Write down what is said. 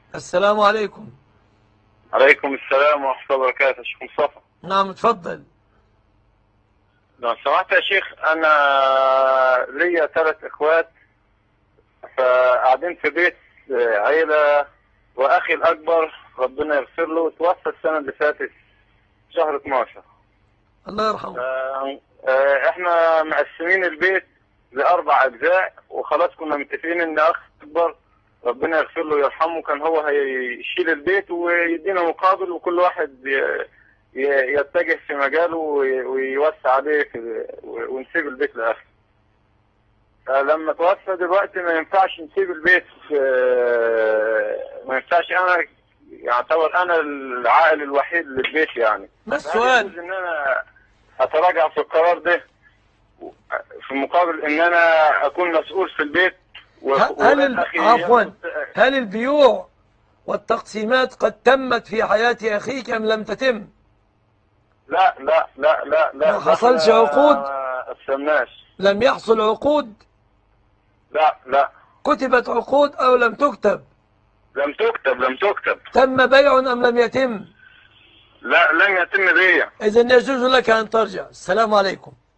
السلام عليكم عليكم السلام ورحمة الله وبركاته شيخ مصطفى نعم تفضل لو سمحت يا شيخ أنا ليا ثلاث إخوات فقاعدين في بيت آه، عيلة وأخي الأكبر ربنا يغفر له توفى السنة اللي فاتت شهر 12 الله يرحمه آه، آه، احنا مقسمين البيت لأربع أجزاء وخلاص كنا متفقين إن أخ أكبر ربنا يغفر له ويرحمه كان هو هيشيل البيت ويدينا مقابل وكل واحد ي- ي- يتجه في مجاله وي- ويوسع عليه في- ونسيب البيت لآخر فلما توفى دلوقتي ما ينفعش نسيب البيت آه، ما ينفعش أنا يعتبر أنا العائل الوحيد للبيت يعني ما فهل السؤال يجوز ان انا اتراجع في القرار ده في مقابل ان انا اكون مسؤول في البيت و- ه- هل وولاد ال- أخي عفوا ياخد- هل البيوع والتقسيمات قد تمت في حياة أخيك أم لم تتم لا لا لا لا لا ما حصلش عقود؟ ما قسمناش لم يحصل عقود لا لا كتبت عقود أو لم تكتب لم تكتب لم تكتب تم بيع أم لم يتم لا لم يتم بيع إذا يجوز لك أن ترجع السلام عليكم